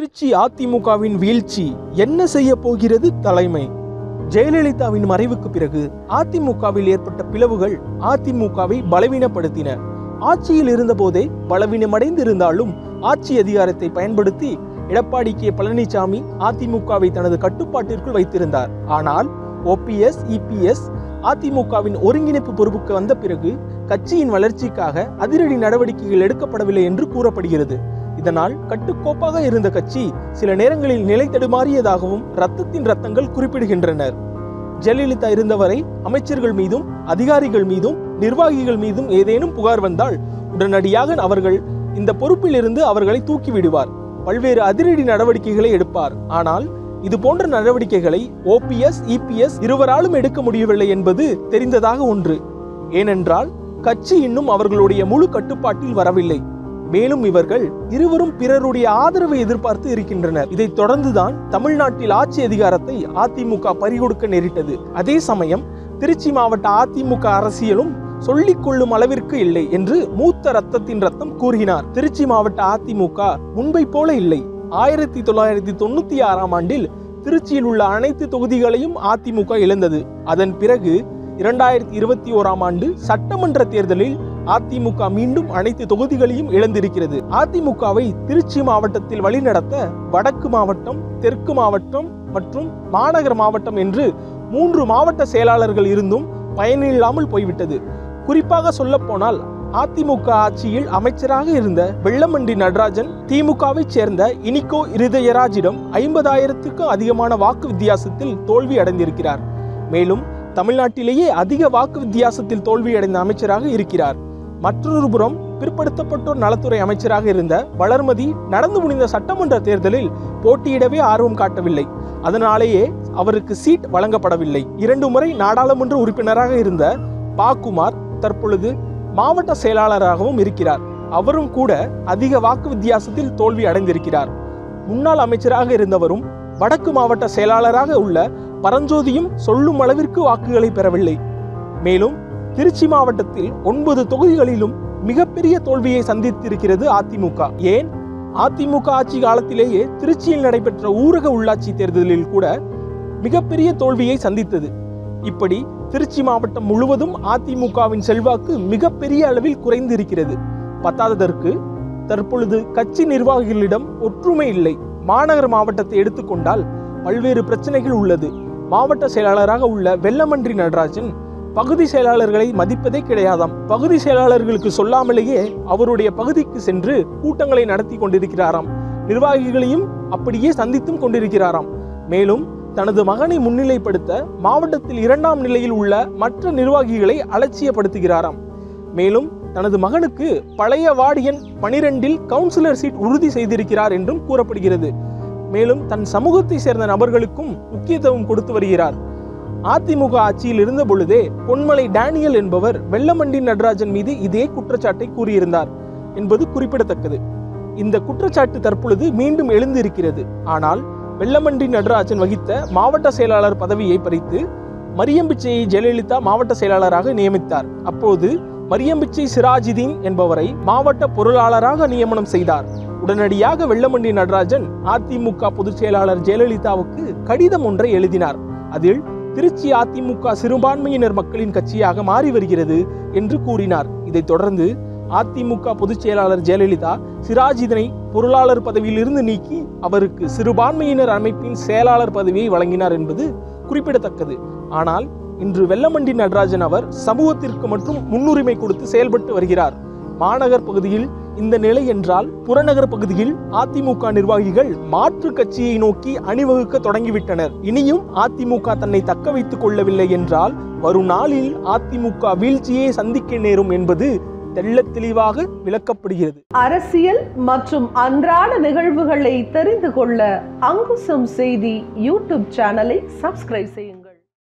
திருச்சி அதிமுகவின் வீழ்ச்சி என்ன செய்ய போகிறது தலைமை ஜெயலலிதாவின் மறைவுக்கு பிறகு அதிமுகவில் ஏற்பட்ட பிளவுகள் அதிமுகவை பலவீனப்படுத்தின ஆட்சியில் இருந்தபோதே பலவீனமடைந்திருந்தாலும் ஆட்சி அதிகாரத்தை பயன்படுத்தி எடப்பாடி கே பழனிசாமி அதிமுகவை தனது கட்டுப்பாட்டிற்குள் வைத்திருந்தார் ஆனால் ஓபிஎஸ் இபிஎஸ் அதிமுகவின் ஒருங்கிணைப்பு பொறுப்புக்கு வந்த பிறகு கட்சியின் வளர்ச்சிக்காக அதிரடி நடவடிக்கைகள் எடுக்கப்படவில்லை என்று கூறப்படுகிறது இதனால் கட்டுக்கோப்பாக இருந்த கட்சி சில நேரங்களில் நிலை தடுமாறியதாகவும் ரத்தத்தின் ரத்தங்கள் குறிப்பிடுகின்றனர் ஜெயலலிதா இருந்தவரை அமைச்சர்கள் மீதும் அதிகாரிகள் மீதும் நிர்வாகிகள் மீதும் ஏதேனும் புகார் வந்தால் உடனடியாக அவர்கள் இந்த பொறுப்பிலிருந்து அவர்களை தூக்கி விடுவார் பல்வேறு அதிரடி நடவடிக்கைகளை எடுப்பார் ஆனால் இது போன்ற நடவடிக்கைகளை ஓபிஎஸ் இபிஎஸ் இருவராலும் எடுக்க முடியவில்லை என்பது தெரிந்ததாக ஒன்று ஏனென்றால் கட்சி இன்னும் அவர்களுடைய முழு கட்டுப்பாட்டில் வரவில்லை மேலும் இவர்கள் இருவரும் பிறருடைய ஆதரவை எதிர்பார்த்து இருக்கின்றனர் இதைத் தொடர்ந்துதான் தமிழ்நாட்டில் ஆட்சி அதிகாரத்தை அதிமுக பறிகொடுக்க நேரிட்டது அதே சமயம் திருச்சி மாவட்ட அதிமுக அரசியலும் சொல்லிக் கொள்ளும் அளவிற்கு இல்லை என்று மூத்த ரத்தத்தின் ரத்தம் கூறினார் திருச்சி மாவட்ட அதிமுக முன்பை போல இல்லை ஆயிரத்தி தொள்ளாயிரத்தி தொண்ணூத்தி ஆறாம் ஆண்டில் திருச்சியில் உள்ள அனைத்து தொகுதிகளையும் அதிமுக இழந்தது அதன் பிறகு இரண்டாயிரத்தி இருபத்தி ஓராம் ஆண்டு சட்டமன்ற தேர்தலில் அதிமுக மீண்டும் அனைத்து தொகுதிகளையும் இழந்திருக்கிறது அதிமுகவை திருச்சி மாவட்டத்தில் வழிநடத்த வடக்கு மாவட்டம் தெற்கு மாவட்டம் மற்றும் மாநகர மாவட்டம் என்று மூன்று மாவட்ட செயலாளர்கள் இருந்தும் பயனில்லாமல் போய்விட்டது குறிப்பாக சொல்லப்போனால் அதிமுக ஆட்சியில் அமைச்சராக இருந்த வெள்ளமண்டி நடராஜன் திமுகவைச் சேர்ந்த இனிகோ இருதயராஜிடம் ஐம்பதாயிரத்துக்கும் அதிகமான வாக்கு வித்தியாசத்தில் தோல்வி அடைந்திருக்கிறார் மேலும் தமிழ்நாட்டிலேயே அதிக வாக்கு வித்தியாசத்தில் தோல்வியடைந்த அமைச்சராக இருக்கிறார் மற்றொரு புறம் பிற்படுத்தப்பட்டோர் நலத்துறை அமைச்சராக இருந்த வளர்மதி நடந்து முடிந்த சட்டமன்ற தேர்தலில் போட்டியிடவே ஆர்வம் காட்டவில்லை அதனாலேயே அவருக்கு சீட் வழங்கப்படவில்லை இரண்டு முறை நாடாளுமன்ற உறுப்பினராக இருந்த பாக்குமார் தற்பொழுது மாவட்ட செயலாளராகவும் இருக்கிறார் அவரும் கூட அதிக வாக்கு வித்தியாசத்தில் தோல்வி அடைந்திருக்கிறார் முன்னாள் அமைச்சராக இருந்தவரும் வடக்கு மாவட்ட செயலாளராக உள்ள பரஞ்சோதியும் சொல்லும் அளவிற்கு வாக்குகளை பெறவில்லை மேலும் திருச்சி மாவட்டத்தில் ஒன்பது தொகுதிகளிலும் மிகப்பெரிய தோல்வியை சந்தித்திருக்கிறது அதிமுக ஏன் அதிமுக ஆட்சி காலத்திலேயே திருச்சியில் நடைபெற்ற ஊரக உள்ளாட்சி தேர்தலில் கூட மிகப்பெரிய தோல்வியை சந்தித்தது இப்படி திருச்சி மாவட்டம் முழுவதும் அதிமுகவின் செல்வாக்கு மிகப்பெரிய அளவில் குறைந்திருக்கிறது பத்தாததற்கு தற்பொழுது கட்சி நிர்வாகிகளிடம் ஒற்றுமை இல்லை மாநகர மாவட்டத்தை எடுத்துக்கொண்டால் பல்வேறு பிரச்சனைகள் உள்ளது மாவட்ட செயலாளராக உள்ள வெள்ளமன்றி நடராஜன் பகுதி செயலாளர்களை மதிப்பதே கிடையாதாம் பகுதி செயலாளர்களுக்கு சொல்லாமலேயே அவருடைய பகுதிக்கு சென்று கூட்டங்களை நடத்தி கொண்டிருக்கிறாராம் நிர்வாகிகளையும் அப்படியே சந்தித்தும் கொண்டிருக்கிறாராம் மேலும் தனது மகனை முன்னிலைப்படுத்த மாவட்டத்தில் இரண்டாம் நிலையில் உள்ள மற்ற நிர்வாகிகளை அலட்சியப்படுத்துகிறாராம் மேலும் தனது மகனுக்கு பழைய வார்டு எண் பனிரெண்டில் கவுன்சிலர் சீட் உறுதி செய்திருக்கிறார் என்றும் கூறப்படுகிறது மேலும் தன் சமூகத்தை சேர்ந்த நபர்களுக்கும் முக்கியத்துவம் கொடுத்து வருகிறார் அதிமுக ஆட்சியில் இருந்த பொழுதே பொன்மலை டேனியல் என்பவர் வெள்ளமண்டி நடராஜன் மீது இதே குற்றச்சாட்டை கூறியிருந்தார் என்பது குறிப்பிடத்தக்கது இந்த குற்றச்சாட்டு தற்பொழுது மீண்டும் எழுந்திருக்கிறது ஆனால் வெள்ளமண்டி நடராஜன் வகித்த மாவட்ட செயலாளர் பதவியை பறித்து மரியம்பிச்சையை ஜெயலலிதா மாவட்ட செயலாளராக நியமித்தார் அப்போது மரியம்பிச்சை சிராஜுதீன் என்பவரை மாவட்ட பொருளாளராக நியமனம் செய்தார் உடனடியாக வெள்ளமண்டி நடராஜன் அதிமுக பொதுச் செயலாளர் ஜெயலலிதாவுக்கு கடிதம் ஒன்றை எழுதினார் அதில் திருச்சி அதிமுக சிறுபான்மையினர் மக்களின் கட்சியாக மாறி வருகிறது என்று கூறினார் இதைத் தொடர்ந்து அதிமுக பொதுச் செயலாளர் ஜெயலலிதா சிராஜிதனை பொருளாளர் பதவியிலிருந்து நீக்கி அவருக்கு சிறுபான்மையினர் அமைப்பின் செயலாளர் பதவியை வழங்கினார் என்பது குறிப்பிடத்தக்கது ஆனால் இன்று வெள்ளமண்டி நடராஜன் அவர் சமூகத்திற்கு மட்டும் முன்னுரிமை கொடுத்து செயல்பட்டு வருகிறார் மாநகர் பகுதியில் இந்த நிலை என்றால் புறநகர் பகுதியில் அதிமுக நிர்வாகிகள் மாற்று கட்சியை நோக்கி அணிவகுக்க தொடங்கிவிட்டனர் இனியும் அதிமுக தன்னை தக்க வைத்துக் கொள்ளவில்லை என்றால் வரும் நாளில் அதிமுக வீழ்ச்சியை சந்திக்க நேரும் என்பது தெள்ளத் தெளிவாக விளக்கப்படுகிறது அரசியல் மற்றும் அன்றாட நிகழ்வுகளை தெரிந்து கொள்ள அங்குசம் செய்தி யூடியூப் சேனலை சப்ஸ்கிரைப் செய்யுங்கள்